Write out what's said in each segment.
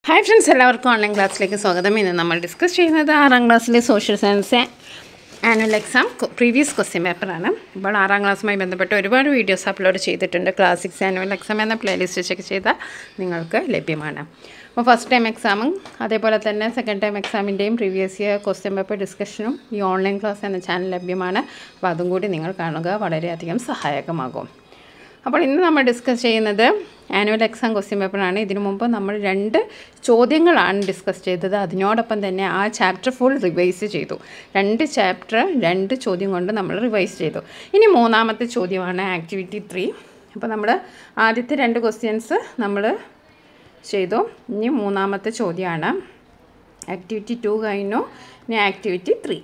Hi friends എല്ലാവർക്കും online ക്ലാസ്സിലേക്ക് സ്വാഗതം ഇന്ന് നമ്മൾ ഡിസ്കസ് ചെയ്യുന്നത് ആറാം ക്ലാസ്സിലെ social science annual exam previous question പേപ്പറാണ് ഇപ്പോൾ ആറാം ക്ലാസ്സുമായി ബന്ധപ്പെട്ട് ഒരുപാട് വീഡിയോസ് അപ്ലോഡ് ചെയ്തിട്ടുണ്ട് ക്ലാസിക്സ് ആനുവൽ എക്സാം എന്ന പ്ലേലിസ്റ്റ് ചെക്ക് ചെയ്താൽ നിങ്ങൾക്ക് ലഭ്യമാണ് അപ്പോൾ ഫസ്റ്റ് ടൈം എക്സാമും അതേപോലെ തന്നെ സെക്കൻഡ് ടൈം എക്സാമിൻ്റെയും പ്രീവിയസ് ഇയർ ക്വസ്റ്റ്യൻ പേപ്പർ ഡിസ്കഷനും ഈ ഓൺലൈൻ ക്ലാസ് എന്ന ചാനൽ ലഭ്യമാണ് അപ്പോൾ അതും കൂടി നിങ്ങൾ കാണുക വളരെയധികം സഹായകമാകും അപ്പോൾ ഇന്ന് നമ്മൾ ഡിസ്കസ് ചെയ്യുന്നത് ആനുവൽ എക്സാം ക്വസ്റ്റ്യൻ പേപ്പറാണ് ഇതിനു മുമ്പ് നമ്മൾ രണ്ട് ചോദ്യങ്ങളാണ് ഡിസ്കസ് ചെയ്തത് അതിനോടൊപ്പം തന്നെ ആ ചാപ്റ്റർ ഫുൾ റിവൈസ് ചെയ്തു രണ്ട് ചാപ്റ്റർ രണ്ട് ചോദ്യം കൊണ്ട് നമ്മൾ റിവൈസ് ചെയ്തു ഇനി മൂന്നാമത്തെ ചോദ്യമാണ് ആക്ടിവിറ്റി ത്രീ അപ്പോൾ നമ്മൾ ആദ്യത്തെ രണ്ട് ക്വസ്റ്റ്യൻസ് നമ്മൾ ചെയ്തു ഇനി മൂന്നാമത്തെ ചോദ്യമാണ് ആക്ടിവിറ്റി ടു കഴിഞ്ഞു ഇനി activity three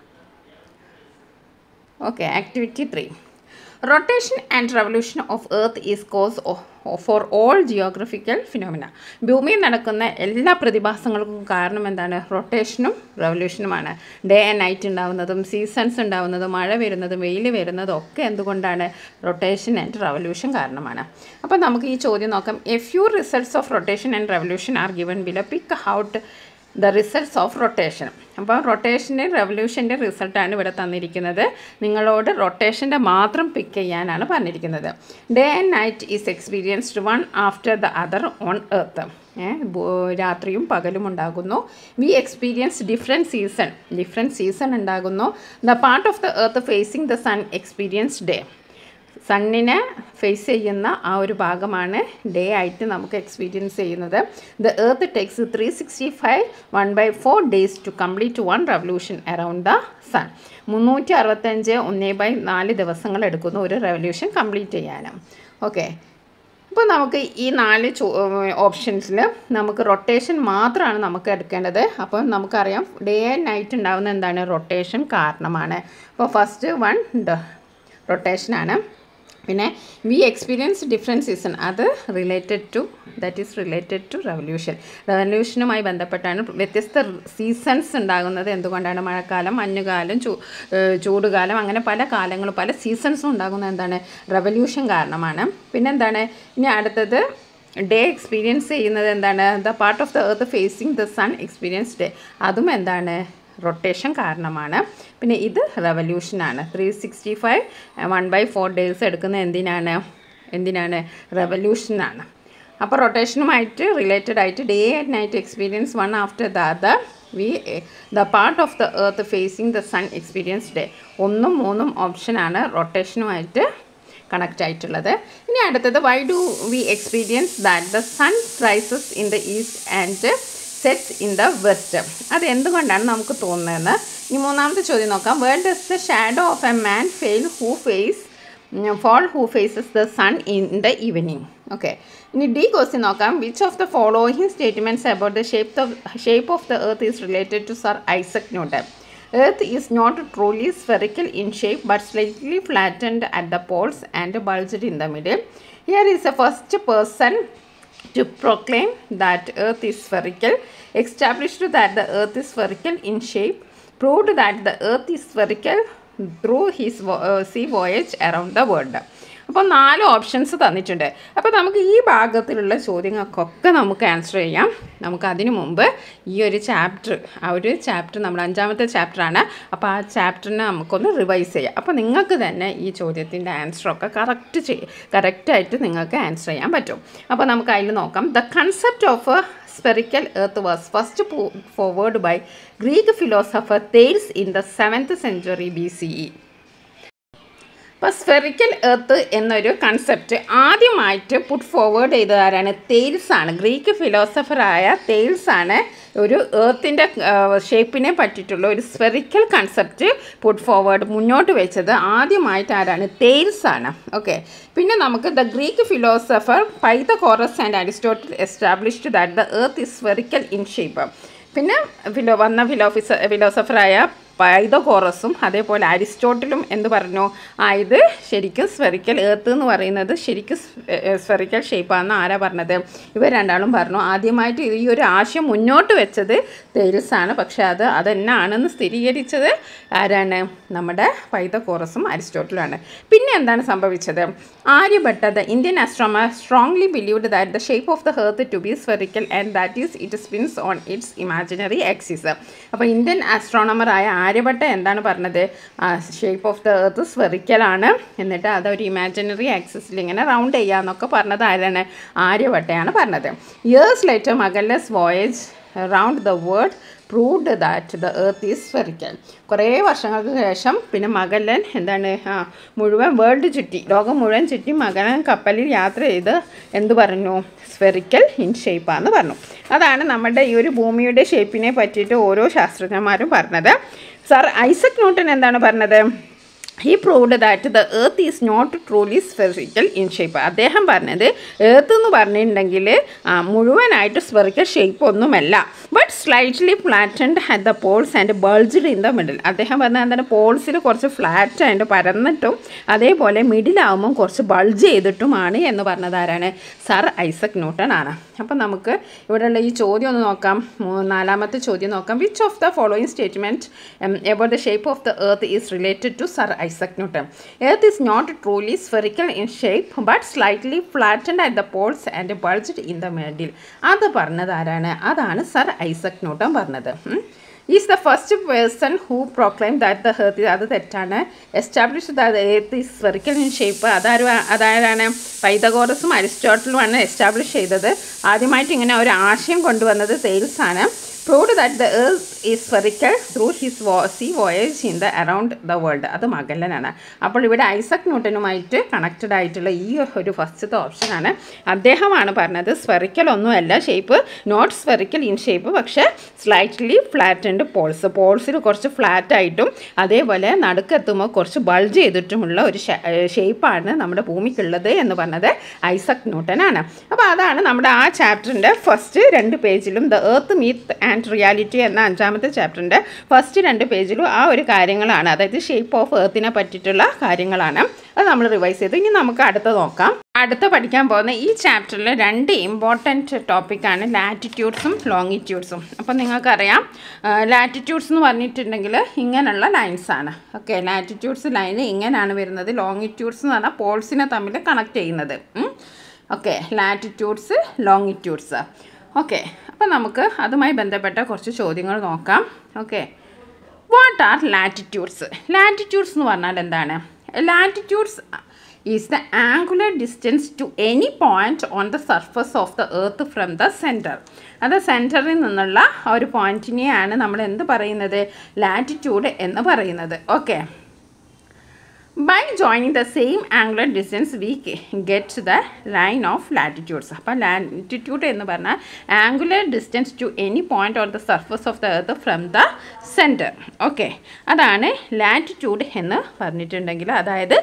okay activity three rotation and revolution of earth is cause for all geographical phenomena ഭൂമിയിൽ നടക്കുന്ന എല്ലാ പ്രതിഭാസങ്ങൾക്കും കാരണം എന്താണ് റൊട്ടേഷനും റവല്യൂഷനുമാണ് ഡേ ആൻഡ് നൈറ്റ് ഉണ്ടാവുന്നതും സീസൺസ് ഉണ്ടാവുന്നതും മഴ വരുന്നതും വെയിൽ വരുന്നതും ഒക്കെ എന്തുകൊണ്ടാണ് റൊട്ടേഷൻ ആൻഡ് റവല്യൂഷൻ കാരണമാണ് അപ്പോൾ നമുക്ക് ഈ ചോദ്യം നോക്കാം a few results of rotation and revolution are given below pick out the results of rotation അപ്പോൾ റൊട്ടേഷൻ്റെ റെവല്യൂഷൻ്റെ റിസൾട്ടാണ് ഇവിടെ തന്നിരിക്കുന്നത് നിങ്ങളോട് റൊട്ടേഷൻ്റെ മാത്രം പിക്ക് ചെയ്യാനാണ് പറഞ്ഞിരിക്കുന്നത് day and night is experienced one after the other on earth രാത്രിയും പകലും ഉണ്ടാകുന്നു we experience different season different season ഉണ്ടാകുന്നു the part of the earth facing the sun experience day സണ്ണിനെ ഫേസ് ചെയ്യുന്ന ആ ഒരു ഭാഗമാണ് ഡേ ആയിട്ട് നമുക്ക് എക്സ്പീരിയൻസ് ചെയ്യുന്നത് the earth takes three sixty five one by four days to complete one revolution around the sun മുന്നൂറ്റി അറുപത്തഞ്ച് ഒന്നേ ബൈ നാല് ദിവസങ്ങൾ എടുക്കുന്നു ഒരു റെവല്യൂഷൻ കംപ്ലീറ്റ് ചെയ്യാനും ഓക്കെ അപ്പോൾ നമുക്ക് ഈ നാല് ചോ ഓപ്ഷൻസിൽ നമുക്ക് റൊട്ടേഷൻ മാത്രമാണ് നമുക്ക് എടുക്കേണ്ടത് അപ്പോൾ നമുക്കറിയാം ഡേ ആൻഡ് നൈറ്റ് ഉണ്ടാകുന്ന എന്താണ് റൊട്ടേഷൻ കാരണമാണ് അപ്പോൾ ഫസ്റ്റ് വൺ റൊട്ടേഷനാണ് പിന്നെ വി എക്സ്പീരിയൻസ് ഡിഫറെൻറ്റ് സീസൺ അത് related to that is related to revolution റവല്യൂഷനുമായി ബന്ധപ്പെട്ടാണ് വ്യത്യസ്ത സീസൺസ് ഉണ്ടാകുന്നത് എന്തുകൊണ്ടാണ് മഴക്കാലം മഞ്ഞുകാലം ചൂ ചൂടുകാലം അങ്ങനെ പല കാലങ്ങളും പല സീസൺസും ഉണ്ടാകുന്നത് എന്താണ് റവല്യൂഷൻ കാരണമാണ് പിന്നെന്താണ് ഇനി അടുത്തത് ഡേ എക്സ്പീരിയൻസ് ചെയ്യുന്നത് എന്താണ് the part of the earth facing the sun experience day അതും എന്താണ് റൊട്ടേഷൻ കാരണമാണ് പിന്നെ ഇത് റെവല്യൂഷനാണ് three sixty five one by four days എടുക്കുന്ന എന്തിനാണ് എന്തിനാണ് റെവല്യൂഷനാണ് അപ്പോൾ റൊട്ടേഷനുമായിട്ട് റിലേറ്റഡ് ആയിട്ട് day and night experience one after the other we the part of the earth facing the sun experience day ഒന്നും മൂന്നും ഓപ്ഷനാണ് റൊട്ടേഷനുമായിട്ട് കണക്റ്റ് ആയിട്ടുള്ളത് ഇനി അടുത്തത് why do we experience that the sun rises in the east and sets in the west അത് എന്തുകൊണ്ടാണ് നമുക്ക് തോന്നുന്നതെന്ന് ഇനി മൂന്നാമത്തെ ചോദ്യം നോക്കാം where does the shadow of a man fail who face fall who faces the sun in the evening okay ഇനി D question നോക്കാം which of the following statements about the shape of shape of the earth is related to sir Isaac Newton earth is not truly spherical in shape but slightly flattened at the poles and bulged in the middle here is a first person to proclaim that earth is spherical established that the earth is spherical in shape proved that the earth is spherical through his uh, sea voyage around the world അപ്പോൾ നാല് options തന്നിട്ടുണ്ട് അപ്പോൾ നമുക്ക് ഈ ഭാഗത്തിലുള്ള ചോദ്യങ്ങൾക്കൊക്കെ നമുക്ക് answer ചെയ്യാം നമുക്ക് അതിനു മുമ്പ് ഈ ഒരു ചാപ്റ്റർ ആ ഒരു ചാപ്റ്റർ നമ്മൾ അഞ്ചാമത്തെ ചാപ്റ്ററാണ് അപ്പോൾ ആ ചാപ്റ്ററിനെ നമുക്കൊന്ന് റിവൈസ് ചെയ്യാം അപ്പോൾ നിങ്ങൾക്ക് തന്നെ ഈ ചോദ്യത്തിൻ്റെ ആൻസറൊക്കെ കറക്റ്റ് ചെയ്യും കറക്റ്റായിട്ട് നിങ്ങൾക്ക് ആൻസർ ചെയ്യാൻ പറ്റും അപ്പോൾ നമുക്ക് അതിൽ നോക്കാം the concept of spherical earth was first put forward by Greek philosopher Thales in the 7th century BCE. അപ്പോൾ സ്ഫെറിക്കൽ എർത്ത് എന്നൊരു കൺസെപ്റ്റ് ആദ്യമായിട്ട് പുട്ട് ഫോർവേഡ് ചെയ്തത് ആരാണ് തെയിൽസ് ആണ് ഗ്രീക്ക് ഫിലോസഫറായ തെയിൽസ് ആണ് ഒരു എർത്തിൻ്റെ ഷേപ്പിനെ പറ്റിയിട്ടുള്ള ഒരു സ്ഫെറിക്കൽ കൺസെപ്റ്റ് പുട്ട് ഫോർവേഡ് മുന്നോട്ട് വെച്ചത് ആദ്യമായിട്ട് ആരാണ് തെയിൽസ് ആണ് ഓക്കെ പിന്നെ നമുക്ക് the Greek philosopher Pythagoras and Aristotle established that the earth is spherical in shape പിന്നെ ഫിലോ വന്ന ഫിലോഫിസ ഫിലോസഫറായ പൈതകോറസും അതേപോലെ അരിസ്റ്റോട്ടിലും എന്ത് പറഞ്ഞു ആ ഇത് ശരിക്കും സ്ഫെറിക്കൽ ഏർത്ത് എന്ന് പറയുന്നത് ശരിക്കും സ്ഫെറിക്കൽ ഷേപ്പാണെന്ന് ആരാ പറഞ്ഞത് ഇവർ രണ്ടാളും പറഞ്ഞു ആദ്യമായിട്ട് ഈ ഒരു ആശയം മുന്നോട്ട് വെച്ചത് തേരിൽസ് ആണ് പക്ഷേ അത് അതെന്നാണെന്ന് സ്ഥിരീകരിച്ചത് ആരാണ് നമ്മുടെ പൈതകോറസും അരിസ്റ്റോട്ടിലുമാണ് പിന്നെ എന്താണ് സംഭവിച്ചത് Aryabhata the Indian astronomer strongly believed that the shape of the earth to be spherical and that is it spins on its imaginary axis അപ്പോൾ ഇന്ത്യൻ ആസ്ട്രോണമറായ ആര്യഭട്ട എന്താണ് പറഞ്ഞത് ഷേപ്പ് ഓഫ് ദ എർത്ത് സ്ഫെറിക്കലാണ് എന്നിട്ട് അതൊരു ഇമാജിനറി ആക്സിസിൽ ഇങ്ങനെ റൗണ്ട് ചെയ്യാന്നൊക്കെ പറഞ്ഞത് ആരാണ് ആര്യഭട്ടയാണ് പറഞ്ഞത് years later Magellan's voyage round the world proved that the earth is spherical കുറേ വർഷങ്ങൾക്ക് ശേഷം പിന്നെ മകല്ലൻ എന്താണ് ആ മുഴുവൻ വേൾഡ് ചുറ്റി ലോകം മുഴുവൻ ചുറ്റി മകലൻ കപ്പലിൽ യാത്ര ചെയ്ത് എന്ത് പറഞ്ഞു സ്ഫെറിക്കൽ ഇൻ ഷേപ്പാന്ന് പറഞ്ഞു അതാണ് നമ്മുടെ ഈ ഒരു ഭൂമിയുടെ ഷേപ്പിനെ പറ്റിയിട്ട് ഓരോ ശാസ്ത്രജ്ഞന്മാരും പറഞ്ഞത് സർ ഐസക് ന്യൂട്ടൺ എന്താണ് പറഞ്ഞത് he proved that the earth is not truly spherical in shape അദ്ദേഹം പറഞ്ഞത് എർത്ത് എന്ന് പറഞ്ഞിട്ടുണ്ടെങ്കിൽ ആ, മുഴുവനായിട്ട് സ്ഫെറിക്കൽ ഷേപ്പ് ഒന്നുമല്ല but slightly flattened at the poles and bulged in the middle അദ്ദേഹം പറഞ്ഞ എന്താണ് പോൾസിൽ കുറച്ച് ഫ്ലാറ്റ് ആയിട്ട് പരന്നിട്ടും അതേപോലെ മിഡിലാവുമ്പം കുറച്ച് ബൾജ് ചെയ്തിട്ടുമാണ് എന്ന് പറഞ്ഞത് ആരാണ് സർ ഐസക് ന്യൂട്ടൺ ആണ് അപ്പം നമുക്ക് ഇവിടെയുള്ള ഈ ചോദ്യം ഒന്ന് നോക്കാം മൂ- നാലാമത്തെ ചോദ്യം നോക്കാം which of the following statement about the shape of the earth is related to sir Isaac Newton earth is not truly spherical in shape but slightly flattened at the poles and bulged in the middle അത് പറഞ്ഞത് ആരാണ് അതാണ് sir Isaac Newton പറഞ്ഞത് ഉം. Is the first person who proclaim that the earth അത് തെറ്റാണ് establish the earth is spherical in shape അതാരും അതാരാണ് പൈതഗോറസും അരിസ്റ്റോട്ടലുമാണ് എസ്റ്റാബ്ലിഷ് ചെയ്തത് ആദ്യമായിട്ട് ഇങ്ങനെ ഒരു ആശയം കൊണ്ടുവന്നത് തേൽസ് ആണ് proved that the earth is spherical through his വോ sea voyage in the around the world അത് മകല്ലനാണ് അപ്പോൾ ഇവിടെ ഐസക് ന്യൂട്ടനുമായിട്ട് കണക്റ്റഡ് ആയിട്ടുള്ള ഈ ഒരു ഫസ്റ്റത്തെ ഓപ്ഷനാണ് അദ്ദേഹമാണ് പറഞ്ഞത് സ്ഫെറിക്കൽ ഒന്നുമല്ല shape not spherical in shape പക്ഷേ സ്ലൈറ്റ്ലി ഫ്ലാറ്റൻഡ് പോൾസ് പോൾസിൽ കുറച്ച് ഫ്ലാറ്റ് ആയിട്ടും അതേപോലെ നടുക്കെത്തുമ്പോൾ കുറച്ച് ബൾജ് ചെയ്തിട്ടുമുള്ള ഒരു ഷേപ്പാണ് നമ്മുടെ ഭൂമിക്കുള്ളത് എന്ന് പറഞ്ഞത് ഐസക് ന്യൂട്ടനാണ് അപ്പോൾ അതാണ് നമ്മുടെ ആ ചാപ്റ്ററിൻ്റെ ഫസ്റ്റ് രണ്ട് പേജിലും the earth myth and reality എന്ന അഞ്ചാമത്തെ ചാപ്റ്ററിൻ്റെ ഫസ്റ്റ് രണ്ട് പേജിലും ആ ഒരു കാര്യങ്ങളാണ് അതായത് ഷേപ്പ് ഓഫ് എർത്തിനെ പറ്റിയിട്ടുള്ള കാര്യങ്ങളാണ് അത് നമ്മൾ റിവൈസ് ചെയ്തു ഇനി നമുക്ക് അടുത്ത നോക്കാം അടുത്ത പഠിക്കാൻ പോകുന്ന ഈ ചാപ്റ്ററിൽ രണ്ട് ഇമ്പോർട്ടൻറ്റ് ടോപ്പിക്കാണ് ലാറ്റിറ്റ്യൂഡ്സും ലോങ്ങിറ്റ്യൂഡ്സും അപ്പം നിങ്ങൾക്കറിയാം ലാറ്റിറ്റ്യൂഡ്സ് എന്ന് പറഞ്ഞിട്ടുണ്ടെങ്കിൽ ഇങ്ങനെയുള്ള ലൈൻസാണ് ഓക്കെ ലാറ്റിറ്റ്യൂഡ്സ് ലൈൻ ഇങ്ങനെയാണ് വരുന്നത് ലോങ്ങിറ്റ്യൂഡ്സ് എന്ന് പറഞ്ഞാൽ പോൾസിനെ തമ്മിൽ കണക്ട് ചെയ്യുന്നത് ഓക്കെ ലാറ്റിറ്റ്യൂഡ്സ് ലോങ്ങിറ്റ്യൂഡ്സ് ഓക്കെ അപ്പം നമുക്ക് അതുമായി ബന്ധപ്പെട്ട കുറച്ച് ചോദ്യങ്ങൾ നോക്കാം okay what are latitudes latitudes എന്ന് പറഞ്ഞാൽ എന്താണ് latitudes is the angular distance to any point on the surface of the earth from the centre അത് സെൻറ്ററിൽ നിന്നുള്ള ആ ഒരു പോയിന്റിനെയാണ് നമ്മൾ എന്ത് പറയുന്നത് ലാറ്റിറ്റ്യൂഡ് എന്ന് പറയുന്നത് okay by joining the same angular distance we get the line of latitudes അപ്പോൾ ലാറ്റിറ്റ്യൂഡ് എന്ന് പറഞ്ഞാൽ angular distance to any point on the surface of the earth from the centre okay അതാണ് ലാറ്റിറ്റ്യൂഡ് എന്ന് പറഞ്ഞിട്ടുണ്ടെങ്കിൽ അതായത്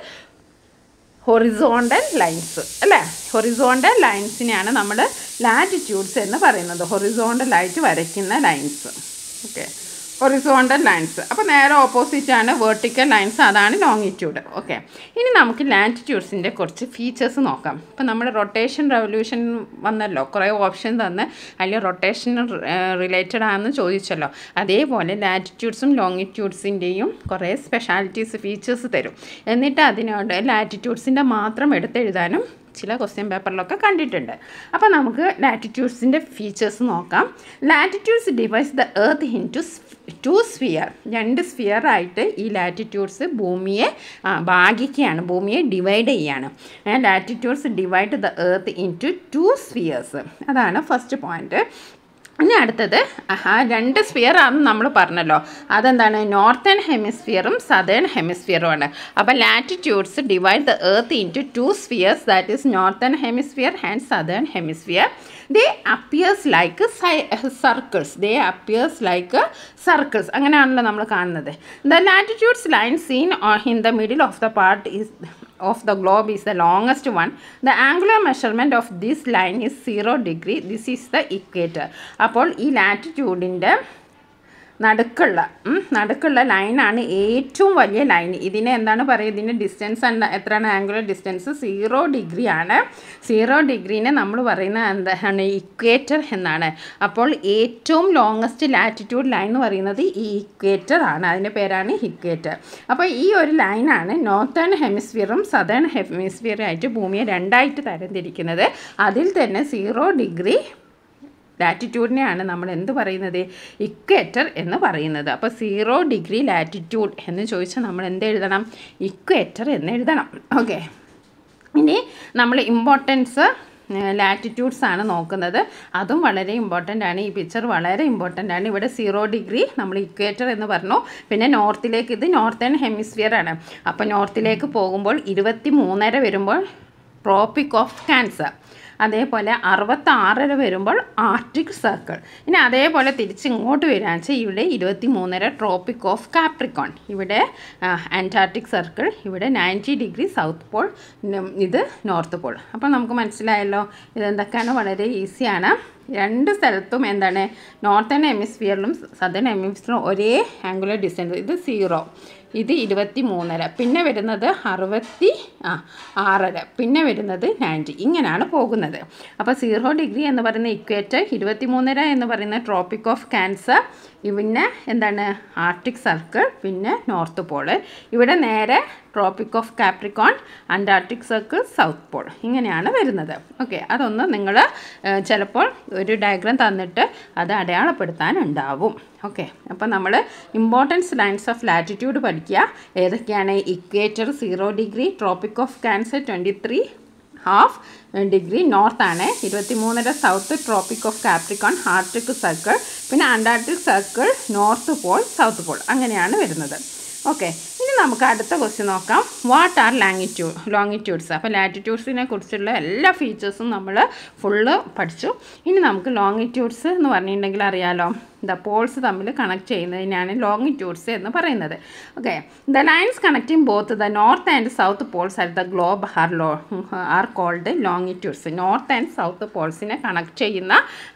horizontal lines അല്ലേ horizontal ലൈൻസിനെയാണ് നമ്മൾ ലാറ്റിറ്റ്യൂഡ്സ് എന്ന് പറയുന്നത് ഹൊറിസോണ്ടലായിട്ട് വരയ്ക്കുന്ന ലൈൻസ് ഓക്കെ ഹൊറിസോണ്ടൽ ലൈൻസ് അപ്പോൾ നേരെ ഓപ്പോസിറ്റ് ആണ് വെർട്ടിക്കൽ ലൈൻസ് അതാണ് ലോങ്ങിറ്റ്യൂഡ് ഓക്കെ ഇനി നമുക്ക് ലാറ്റിറ്റ്യൂഡ്സിൻ്റെ കുറച്ച് ഫീച്ചേഴ്സ് നോക്കാം ഇപ്പോൾ നമ്മൾ റൊട്ടേഷൻ റെവല്യൂഷൻ വന്നല്ലോ കുറേ ഓപ്ഷൻ തന്ന് അതിൽ റൊട്ടേഷൻ റിലേറ്റഡ് ആണെന്ന് ചോദിച്ചല്ലോ അതേപോലെ ലാറ്റിറ്റ്യൂഡ്സും ലോങ്ങിറ്റ്യൂഡ്സിൻ്റെയും കുറേ സ്പെഷ്യാലിറ്റീസ് ഫീച്ചേഴ്സ് തരും എന്നിട്ട് അതിനോട് ലാറ്റിറ്റ്യൂഡ്സിൻ്റെ മാത്രം എടുത്തെഴുതാനും ചില ക്വസ്റ്റ്യൻ പേപ്പറിലൊക്കെ കണ്ടിട്ടുണ്ട് അപ്പോൾ നമുക്ക് ലാറ്റിറ്റ്യൂഡ്സിൻ്റെ ഫീച്ചേഴ്സ് നോക്കാം latitudes divides the earth in two two sphere രണ്ട് സ്ഫിയർ ആയിട്ട് ഈ ലാറ്റിറ്റ്യൂഡ്സ് ഭൂമിയെ ആ, ഭാഗിക്കുകയാണ് ഭൂമിയെ ഡിവൈഡ് ചെയ്യുകയാണ് latitudes divide the earth in two two spheres അതാണ് ഫസ്റ്റ് പോയിന്റ് ഇനി അടുത്തത് ആ രണ്ട് സ്ഫിയർ ആണെന്ന് നമ്മൾ പറഞ്ഞല്ലോ അതെന്താണ് നോർത്തേൺ ഹെമിസ്ഫിയറും സദേൺ ഹെമിസ്ഫിയറുമാണ് അപ്പോൾ latitudes divide the earth in two two spheres that is northern hemisphere and southern hemisphere they appears like circles they appears like circles അങ്ങനെയാണല്ലോ നമ്മൾ കാണുന്നത് the latitudes line seen in the middle of the part is of the globe is the longest one. The angular measurement of this line is 0 degree. This is the equator. അപ്പോൾ ഈ ലാറ്റിറ്റ്യൂഡിൻ്റെ നടുക്കുള്ള ഉം, നടുക്കുള്ള ലൈനാണ് ഏറ്റവും വലിയ ലൈൻ ഇതിനെ എന്താണ് പറയുക ഇതിൻ്റെ ഡിസ്റ്റൻസ് എത്രയാണ് ആംഗുലർ ഡിസ്റ്റൻസ് സീറോ ഡിഗ്രി ആണ് സീറോ ഡിഗ്രീനെ നമ്മൾ പറയുന്ന എന്താണ് ഇക്വേറ്റർ എന്നാണ് അപ്പോൾ ഏറ്റവും ലോങ്ങസ്റ്റ് ലാറ്റിറ്റ്യൂഡ് ലൈൻ എന്ന് പറയുന്നത് ഈ ഇക്വേറ്റർ ആണ് അതിൻ്റെ പേരാണ് ഇക്വേറ്റർ അപ്പോൾ ഈ ഒരു ലൈനാണ് നോർത്തേൺ ഹെമിസ്ഫിയറും സദേൺ ഹെമിസ്ഫിയറും ആയിട്ട് ഭൂമിയെ രണ്ടായിട്ട് തരംതിരിക്കുന്നത് അതിൽ തന്നെ സീറോ ഡിഗ്രി ലാറ്റിറ്റ്യൂഡിനെയാണ് നമ്മൾ എന്ത് പറയുന്നത് ഇക്വേറ്റർ എന്ന് പറയുന്നത് അപ്പോൾ സീറോ ഡിഗ്രി ലാറ്റിറ്റ്യൂഡ് എന്ന് ചോദിച്ചാൽ നമ്മൾ എന്ത് എഴുതണം ഇക്വേറ്റർ എന്ന് എഴുതണം ഓക്കെ ഇനി നമ്മൾ ഇമ്പോർട്ടൻസ് ലാറ്റിറ്റ്യൂഡ്സ് ആണ് നോക്കുന്നത് അതും വളരെ ഇമ്പോർട്ടൻ്റ് ആണ് ഈ പിക്ചർ വളരെ ഇമ്പോർട്ടൻ്റ് ആണ് ഇവിടെ സീറോ ഡിഗ്രി നമ്മൾ ഇക്വേറ്റർ എന്ന് പറഞ്ഞു പിന്നെ നോർത്തിലേക്ക് ഇത് നോർത്തേൺ ഹെമിസ്ഫിയർ ആണ് അപ്പോൾ നോർത്തിലേക്ക് പോകുമ്പോൾ ഇരുപത്തി മൂന്നര വരുമ്പോൾ ട്രോപ്പിക് ഓഫ് ക്യാൻസർ അതേപോലെ അറുപത്താറര വരുമ്പോൾ ആർട്ടിക് സർക്കിൾ ഇനി അതേപോലെ തിരിച്ച് ഇങ്ങോട്ട് വരികയാണെന്ന് വെച്ചാൽ ഇവിടെ ഇരുപത്തി മൂന്നര ട്രോപ്പിക് ഓഫ് കാപ്രിക്കോൺ ഇവിടെ അന്റാർട്ടിക് സർക്കിൾ ഇവിടെ നയൻറ്റി ഡിഗ്രി സൗത്ത് പോൾ ഉം, ഇത് നോർത്ത് പോൾ അപ്പോൾ നമുക്ക് മനസ്സിലായല്ലോ ഇതെന്തൊക്കെയാണ് വളരെ ഈസിയാണ് രണ്ട് സ്ഥലത്തും എന്താണ് നോർത്തേൺ ഹെമിസ്ഫിയറിലും സദേൺ ഹെമിസ്ഫിയറിലും ഒരേ ആംഗുലർ ഡിസ്റ്റൻസ് ഇത് സീറോ ഇത് ഇരുപത്തി മൂന്നര പിന്നെ വരുന്നത് അറുപത്തി ആ ആറര പിന്നെ വരുന്നത് നയൻറ്റി ഇങ്ങനെയാണ് പോകുന്നത് അപ്പോൾ സീറോ ഡിഗ്രി എന്ന് പറയുന്ന ഇക്വേറ്റർ ഇരുപത്തി മൂന്നര എന്ന് പറയുന്ന ട്രോപ്പിക് ഓഫ് ക്യാൻസർ പിന്നെ എന്താണ് ആർട്ടിക് സർക്കിൾ പിന്നെ നോർത്ത് പോള് ഇവിടെ നേരെ tropic of Capricorn Antarctic circle south pole ഇങ്ങനെയാണ് വരുന്നത് ഓക്കെ അതൊന്ന് നിങ്ങൾ ചിലപ്പോൾ ഒരു ഡയഗ്രാം തന്നിട്ട് അത് അടയാളപ്പെടുത്താനുണ്ടാവും ഓക്കെ അപ്പോൾ നമ്മൾ ഇമ്പോർട്ടൻസ് ലൈൻസ് ഓഫ് ലാറ്റിറ്റ്യൂഡ് പഠിക്കുക ഏതൊക്കെയാണ് equator zero degree tropic of Cancer twenty three half degree north ആണ് ഇരുപത്തി മൂന്നര south tropic of Capricorn Arctic circle പിന്നെ Antarctic circle north pole south pole അങ്ങനെയാണ് വരുന്നത് ഓക്കെ ഇനി നമുക്ക് അടുത്ത ക്വസ്റ്റ്യൻ നോക്കാം വാട്ട് ആർ ലാങ്ങിറ്റ്യൂഡ് ലോങ്ങിറ്റ്യൂഡ്സ് അപ്പോൾ ലാറ്റിറ്റ്യൂഡ്സിനെ കുറിച്ചുള്ള എല്ലാ ഫീച്ചേഴ്സും നമ്മൾ ഫുള്ള് പഠിച്ചു ഇനി നമുക്ക് ലോങ്ങിറ്റ്യൂഡ്സ് എന്ന് പറഞ്ഞിട്ടുണ്ടെങ്കിൽ അറിയാലോ ദ പോൾസ് തമ്മിൽ കണക്ട് ചെയ്യുന്നതിനാണ് ലോങ്ങിറ്റ്യൂഡ്സ് എന്ന് പറയുന്നത് okay the lines connecting both the north and south poles at the globe are ലോ are called longitudes north and south പോൾസിനെ കണക്ട് ചെയ്യുന്ന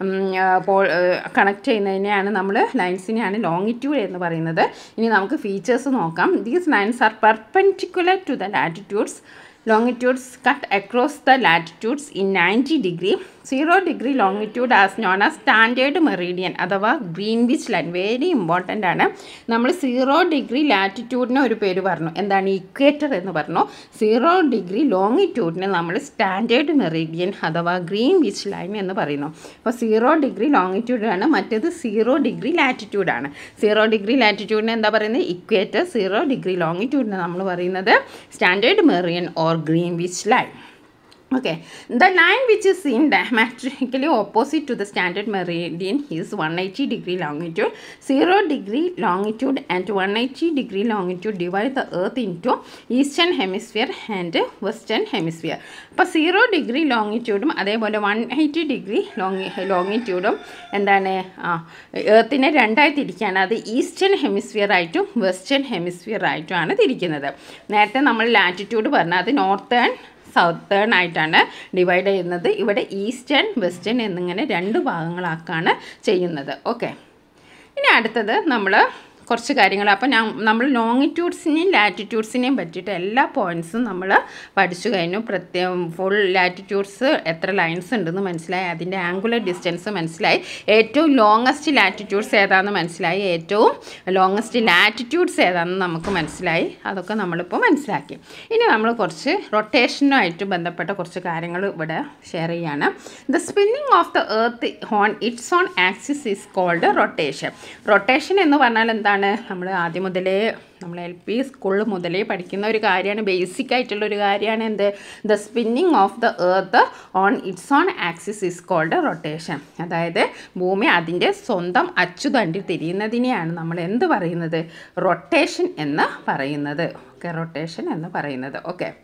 പോൾ കണക്ട് ചെയ്യുന്നതിനെയാണ് നമ്മൾ ലൈൻസിനെയാണ് ലോങ്ങിറ്റ്യൂഡ് എന്ന് പറയുന്നത് ഇനി നമുക്ക് ഫീച്ചേഴ്സ് നോക്കാം these lines are perpendicular to the latitudes longitudes cut across the latitudes in 90 degree zero degree longitude as known uh standard meridian അഥവാ ഗ്രീൻവിച്ച് ലൈൻ വെരി ഇമ്പോർട്ടൻ്റ് ആണ് നമ്മൾ സീറോ ഡിഗ്രി ലാറ്റിറ്റ്യൂഡിന് ഒരു പേര് പറഞ്ഞു എന്താണ് ഇക്വേറ്റർ എന്ന് പറഞ്ഞു സീറോ ഡിഗ്രി ലോങ്ങിറ്റ്യൂഡിന് നമ്മൾ സ്റ്റാൻഡേർഡ് മെറീഡിയൻ അഥവാ ഗ്രീൻവിച്ച് ലൈൻ എന്ന് പറയുന്നു അപ്പോൾ സീറോ ഡിഗ്രി ലോങ്ങിറ്റ്യൂഡാണ് മറ്റേത് സീറോ ഡിഗ്രി ലാറ്റിറ്റ്യൂഡാണ് സീറോ ഡിഗ്രി ലാറ്റിറ്റ്യൂഡിന് എന്താ പറയുന്നത് ഇക്വേറ്റർ സീറോ ഡിഗ്രി ലോങ്ങിറ്റ്യൂഡിന് നമ്മൾ പറയുന്നത് standard meridian or Greenwich line Okay, the line which is seen diametrically opposite to the standard meridian is 180 degree longitude. 0 degree longitude and 180 degree longitude divide the earth into eastern hemisphere and western hemisphere. അപ്പോൾ zero degree ലോങ്ങിറ്റ്യൂഡും അതേപോലെ one eighty degree ലോങ്ങി ലോങ്ങിറ്റ്യൂഡും എന്താണ് ആ എർത്തിനെ രണ്ടായി തിരിക്കുകയാണ് അത് ഈസ്റ്റേൺ ഹെമിസ്ഫിയർ ആയിട്ടും വെസ്റ്റേൺ ഹെമിസ്ഫിയർ ആയിട്ടുമാണ് തിരിക്കുന്നത് നേരത്തെ നമ്മൾ ലാറ്റിറ്റ്യൂഡ് പറഞ്ഞാൽ അത് നോർത്തേൺ സൗത്തേൺ ആയിട്ടാണ് ഡിവൈഡ് ചെയ്യുന്നത് ഇവിടെ ഈസ്റ്റേൺ വെസ്റ്റേൺ എന്നിങ്ങനെ രണ്ട് ഭാഗങ്ങളാക്കാണ് ചെയ്യുന്നത് ഓക്കെ ഇനി അടുത്തത് നമ്മൾ കുറച്ച് കാര്യങ്ങൾ അപ്പോൾ ഞാൻ നമ്മൾ ലോങ്ങിറ്റ്യൂഡ്സിനെയും ലാറ്റിറ്റ്യൂഡ്സിനെയും പറ്റിയിട്ട് എല്ലാ പോയിൻറ്സും നമ്മൾ പഠിച്ചു കഴിഞ്ഞു പ്രത്യേകം ഫുൾ ലാറ്റിറ്റ്യൂഡ്സ് എത്ര ലൈൻസ് ഉണ്ടെന്ന് മനസ്സിലായി അതിൻ്റെ ആംഗുലർ ഡിസ്റ്റൻസ് മനസ്സിലായി ഏറ്റവും ലോങ്ങസ്റ്റ് ലാറ്റിറ്റ്യൂഡ്സ് ഏതാണെന്ന് മനസ്സിലായി ഏറ്റവും ലോങ്ങസ്റ്റ് ലാറ്റിറ്റ്യൂഡ്സ് ഏതാണെന്ന് നമുക്ക് മനസ്സിലായി അതൊക്കെ നമ്മളിപ്പോൾ മനസ്സിലാക്കി ഇനി നമ്മൾ കുറച്ച് റൊട്ടേഷനുമായിട്ട് ബന്ധപ്പെട്ട കുറച്ച് കാര്യങ്ങൾ ഇവിടെ ഷെയർ ചെയ്യാണ് the spinning of the earth on its on axis is called rotation rotation എന്ന് പറഞ്ഞാൽ എന്താണ് നമ്മൾ ആദ്യം മുതലേ നമ്മൾ എൽ പി സ്കൂളിൽ മുതലേ പഠിക്കുന്ന ഒരു കാര്യമാണ് ബേസിക് ആയിട്ടുള്ള ഒരു കാര്യമാണ് എന്ത് the spinning of the earth on its on axis is called rotation അതായത് ഭൂമി അതിൻ്റെ സ്വന്തം അച്ചുതണ്ടി തിരിയുന്നതിനെയാണ് നമ്മൾ എന്ത് പറയുന്നത് റൊട്ടേഷൻ എന്ന് പറയുന്നത് ഓക്കെ റൊട്ടേഷൻ എന്ന് പറയുന്നത് ഓക്കെ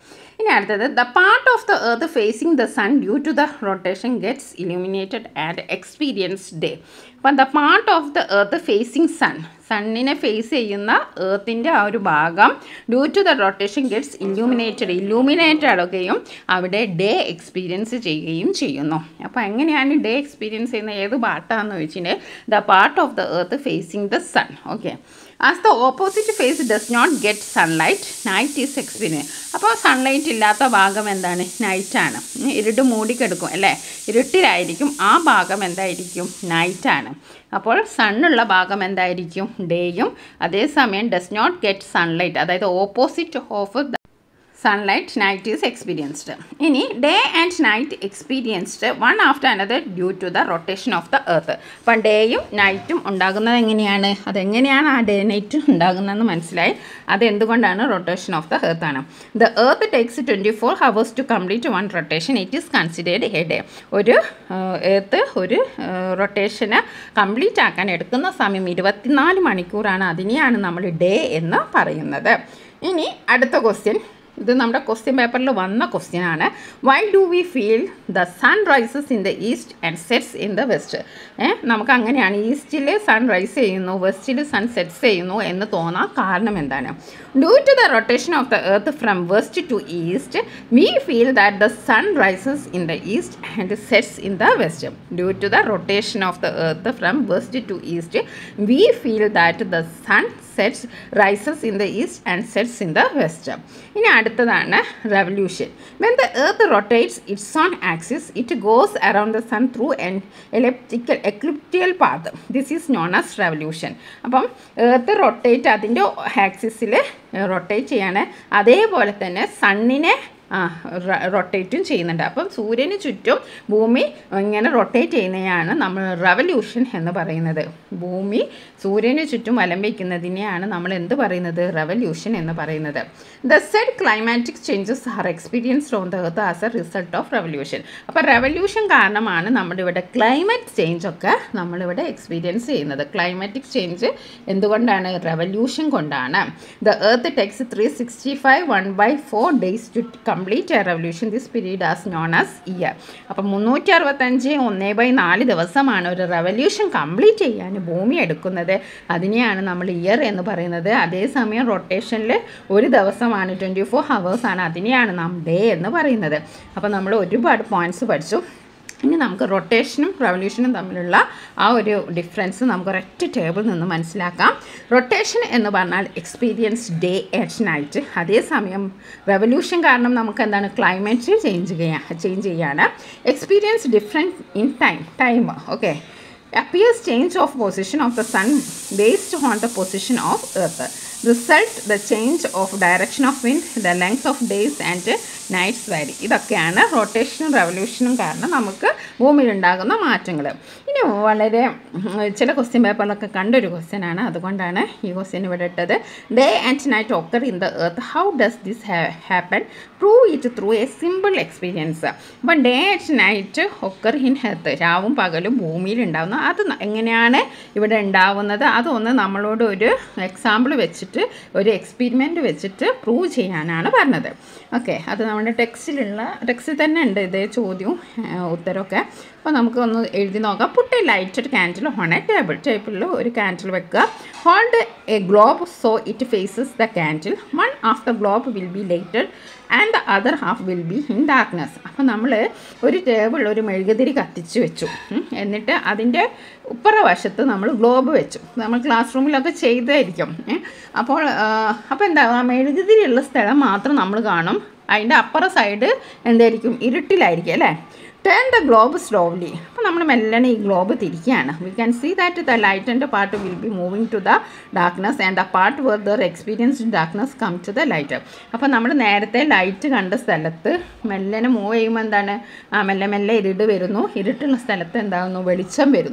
ഇനി അടുത്തത് the part of the earth facing the sun due to the rotation gets illuminated and experience day അപ്പം the part of the earth facing sun സണ്ണിനെ ഫേസ് ചെയ്യുന്ന ഏർത്തിൻ്റെ ആ ഒരു ഭാഗം due to the rotation gets illuminated illuminated ആവുകയും അവിടെ day experience ചെയ്യുകയും ചെയ്യുന്നു അപ്പോൾ എങ്ങനെയാണ് ഡേ എക്സ്പീരിയൻസ് ചെയ്യുന്ന ഏത് പാർട്ടാണെന്ന് വെച്ചിട്ടുണ്ടെങ്കിൽ the part of the earth facing the sun okay as the opposite face does not get sunlight night is experience അപ്പോൾ സൺലൈറ്റ് ഇല്ലാത്ത ഭാഗം എന്താണ് നൈറ്റാണ് ഇരുട്ട് മൂടിക്കെടുക്കും അല്ലേ ഇരുട്ടിലായിരിക്കും ആ ഭാഗം എന്തായിരിക്കും നൈറ്റാണ് അപ്പോൾ സണ്ണുള്ള ഭാഗം എന്തായിരിക്കും ഡേയും അതേസമയം ഡസ് നോട്ട് ഗെറ്റ് സൺലൈറ്റ് അതായത് opposite of sunlight night is experienced ഇനി day and night experienced one after another due to the rotation of the earth അപ്പം ഡേയും നൈറ്റും ഉണ്ടാകുന്നത് എങ്ങനെയാണ് അതെങ്ങനെയാണ് ആ ഡേ നൈറ്റ് ഉണ്ടാകുന്നതെന്ന് മനസ്സിലായി അത് എന്തുകൊണ്ടാണ് റൊട്ടേഷൻ ഓഫ് ദ എർത്ത് ആണ് the earth takes twenty four hours to complete one rotation it is considered a day ഒരു എർത്ത് ഒരു റൊട്ടേഷന് കംപ്ലീറ്റ് ആക്കാൻ എടുക്കുന്ന സമയം ഇരുപത്തിനാല് മണിക്കൂറാണ് അതിനെയാണ് നമ്മൾ ഡേ എന്ന് പറയുന്നത് ഇനി അടുത്ത ക്വസ്റ്റ്യൻ ഇത് നമ്മുടെ ക്വസ്റ്റ്യൻ പേപ്പറിൽ വന്ന ക്വസ്റ്റ്യൻ ആണ് why do we feel the sun rises in the east and sets in the west ഏഹ് നമുക്ക് അങ്ങനെയാണ് ഈസ്റ്റിൽ സൺ റൈസ് ചെയ്യുന്നു വെസ്റ്റിൽ സൺ സെറ്റ്സ് ചെയ്യുന്നു എന്ന് തോന്നാൻ കാരണം എന്താണ് due to the rotation of the earth from west to east we feel that the sun rises in the east and sets in the west due to the rotation of the earth from west to east we feel that the sun sets rises in the east and sets in the west ഇനി അടുത്തതാണ് revolution when the earth rotates its on axis it goes around the sun through an elliptical ecliptical path this is known as revolution അപ്പം earth rotate അതിൻ്റെ ആക്സിസിൽ rotate ചെയ്യാണ് അതേപോലെ തന്നെ സണ്ണിനെ ആ റൊട്ടേറ്റും ചെയ്യുന്നുണ്ട് അപ്പം സൂര്യന് ചുറ്റും ഭൂമി ഇങ്ങനെ റൊട്ടേറ്റ് ചെയ്യുന്നതാണ് നമ്മൾ റവല്യൂഷൻ എന്ന് പറയുന്നത് ഭൂമി സൂര്യന് ചുറ്റും വലം വയ്ക്കുന്നതിനെയാണ് നമ്മൾ എന്ത് പറയുന്നത് റവല്യൂഷൻ എന്ന് പറയുന്നത് the said climatic changes are experienced on the earth as a result of revolution അപ്പോൾ റവല്യൂഷൻ കാരണമാണ് നമ്മുടെ ഇവിടെ ക്ലൈമറ്റ് ചേഞ്ച് ഒക്കെ നമ്മളിവിടെ എക്സ്പീരിയൻസ് ചെയ്യുന്നത് ക്ലൈമാറ്റിക് ചേഞ്ച് എന്തുകൊണ്ടാണ് റവല്യൂഷൻ കൊണ്ടാണ് the earth takes three sixty five one by four days to complete a revolution this period as known as year അപ്പം മുന്നൂറ്റി അറുപത്തഞ്ച് ഒന്നേ ബൈ നാല് ദിവസമാണ് ഒരു റവല്യൂഷൻ കംപ്ലീറ്റ് ചെയ്യാൻ ഭൂമി എടുക്കുന്നത് അതിനെയാണ് നമ്മൾ ഇയർ എന്ന് പറയുന്നത് അതേസമയം റൊട്ടേഷനിൽ ഒരു ദിവസമാണ് ട്വൻറ്റി ഫോർ ഹവേഴ്സാണ് അതിനെയാണ് നാം ഡേ എന്ന് പറയുന്നത് അപ്പോൾ നമ്മൾ ഒരുപാട് പോയിൻറ്റ്സ് പഠിച്ചു ഇനി നമുക്ക് റൊട്ടേഷനും റവല്യൂഷനും തമ്മിലുള്ള ആ ഒരു ഡിഫറൻസ് നമുക്ക് ഒരൊറ്റ ടേബിൾ നിന്ന് മനസ്സിലാക്കാം റൊട്ടേഷൻ എന്ന് പറഞ്ഞാൽ എക്സ്പീരിയൻസ് ഡേ ആൻഡ് നൈറ്റ് അതേസമയം റവല്യൂഷൻ കാരണം നമുക്ക് എന്താണ് ക്ലൈമറ്റ് ചേഞ്ച് ചെയ്യാൻ ചേഞ്ച് ചെയ്യാണ് experience different in time time okay appears change of position of the sun based on the position of earth result the change of direction of wind the length of days and nights vary ഇതൊക്കെയാണ് റൊട്ടേഷനും റവല്യൂഷനും കാരണം നമുക്ക് ഭൂമിയിൽ ഉണ്ടാകുന്ന മാറ്റങ്ങൾ ഇനി വളരെ ഉം, ചില ക്വസ്റ്റ്യൻ പേപ്പറിലൊക്കെ കണ്ടൊരു ക്വസ്റ്റ്യൻ ആണ് അതുകൊണ്ടാണ് ഈ ക്വസ്റ്റ്യൻ ഇവിടെ ഇട്ടത് day and night occur in the earth how does this happen prove it through a simple experience അപ്പം day and night occur in earth രാവും പകലും ഭൂമിയിൽ ഉണ്ടാകുന്ന അത് ന- എങ്ങനെയാണ് ഇവിടെ ഉണ്ടാവുന്നത് അതൊന്ന് നമ്മളോട് ഒരു എക്സാമ്പിൾ വെച്ചിട്ട് ഒരു എക്സ്പെരിമെൻ്റ് വെച്ചിട്ട് പ്രൂവ് ചെയ്യാനാണ് പറഞ്ഞത് ഓക്കെ അത് നമ്മുടെ ടെക്സ്റ്റിലുള്ള ടെക്സ്റ്റിൽ തന്നെ ഉണ്ട് ഇതേ ചോദ്യവും ആ, ഉത്തരമൊക്കെ അപ്പോൾ നമുക്ക് ഒന്ന് എഴുതി നോക്കാം put a lighted candle on a table ടേബിളിൽ ഒരു ക്യാൻഡിൽ വെക്കുക hold a globe so it faces the candle one of the globe will be lighted and the other half will be in darkness അപ്പോൾ നമ്മൾ ഒരു table ഒരു മെഴുകുതിരി കത്തിച്ച് വെച്ചു ഉം. എന്നിട്ട് അതിൻ്റെ ഉപ്പറ വശത്ത് നമ്മൾ ഗ്ലോബ് വെച്ചു നമ്മൾ ക്ലാസ് റൂമിലൊക്കെ ചെയ്തായിരിക്കും ഏ. അപ്പോൾ ആ, അപ്പോൾ എന്താ ആ മെഴുകുതിരിയുള്ള സ്ഥലം മാത്രം നമ്മൾ കാണും അതിൻ്റെ അപ്പുറ സൈഡ് എന്തായിരിക്കും ഇരുട്ടിലായിരിക്കും അല്ലേ ടേൺ ദ ഗ്ലോബ് സ്ലോലി അപ്പോൾ നമ്മൾ മെല്ലനെ ഈ ഗ്ലോബ് തിരിക്കുകയാണ് we can see that the ലൈറ്റിൻ്റെ part will be moving to the darkness and the part where there experience darkness come to the light അപ്പോൾ നമ്മൾ നേരത്തെ ലൈറ്റ് കണ്ട സ്ഥലത്ത് മെല്ലനെ മൂവ് ചെയ്യുമ്പോൾ എന്താണ് ആ മെല്ലെ മെല്ലെ ഇരുട്ട് വരുന്നു ഇരുട്ടുള്ള സ്ഥലത്ത് എന്താകുന്നു വെളിച്ചം വരുന്നു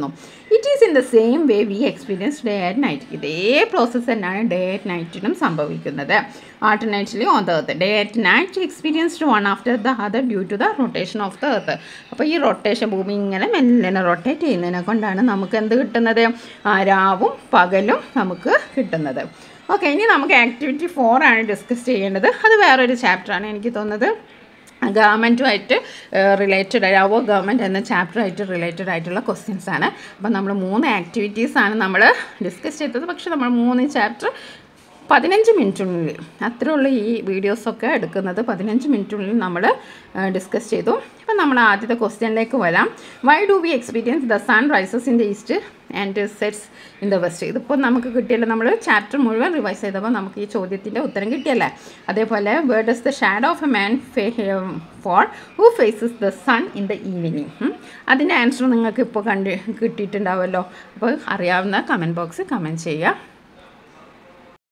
it is in the same way we experience day and night ഇതേ പ്രോസസ്സ് തന്നെയാണ് ഡേ ആൻഡ് നൈറ്റിനും സംഭവിക്കുന്നത് alternately on the earth day and night experienced one after the other due to the rotation of the earth അപ്പോൾ ഈ rotation ഭൂമി ഇങ്ങനെ മെല്ലനെ rotate ചെയ്യുന്നതിനെ കൊണ്ടാണ് നമുക്ക് എന്ത് കിട്ടുന്നത് ആ, രാവും പകലും നമുക്ക് കിട്ടുന്നത് ഓക്കെ ഇനി നമുക്ക് ആക്ടിവിറ്റി ഫോർ ആണ് ഡിസ്കസ് ചെയ്യേണ്ടത് അത് വേറൊരു ചാപ്റ്ററാണ് എനിക്ക് തോന്നുന്നത് ഗവൺമെൻറ്റുമായിട്ട് റിലേറ്റഡ് ആവോ ഗവൺമെൻറ് എന്ന ചാപ്റ്ററായിട്ട് റിലേറ്റഡ് ആയിട്ടുള്ള ക്വസ്റ്റ്യൻസ് ആണ് അപ്പം നമ്മൾ മൂന്ന് ആക്ടിവിറ്റീസ് ആണ് നമ്മൾ ഡിസ്കസ് ചെയ്തത് പക്ഷേ നമ്മൾ മൂന്ന് ചാപ്റ്റർ പതിനഞ്ച് മിനിറ്റിനുള്ളിൽ അത്രേ ഉള്ളൂ ഈ വീഡിയോസൊക്കെ എടുക്കുന്നത് പതിനഞ്ച് മിനിറ്റിനുള്ളിൽ നമ്മൾ ഡിസ്കസ് ചെയ്തു ഇപ്പം നമ്മൾ ആദ്യത്തെ ക്വസ്റ്റ്യനിലേക്ക് വരാം why do we experience the sun rises in the east and sets in the west ഇതിപ്പോൾ നമുക്ക് കിട്ടിയല്ലോ നമ്മൾ ചാപ്റ്റർ മുഴുവൻ റിവൈസ് ചെയ്തപ്പോൾ നമുക്ക് ഈ ചോദ്യത്തിൻ്റെ ഉത്തരം കിട്ടിയല്ലേ അതേപോലെ where does the shadow of a man for who faces the sun in the evening അതിൻ്റെ ആൻസർ നിങ്ങൾക്ക് ഇപ്പോൾ കണ്ട് കിട്ടിയിട്ടുണ്ടാവുമല്ലോ അപ്പോൾ അറിയാവുന്ന കമൻറ്റ് ബോക്സിൽ കമൻറ്റ് ചെയ്യുക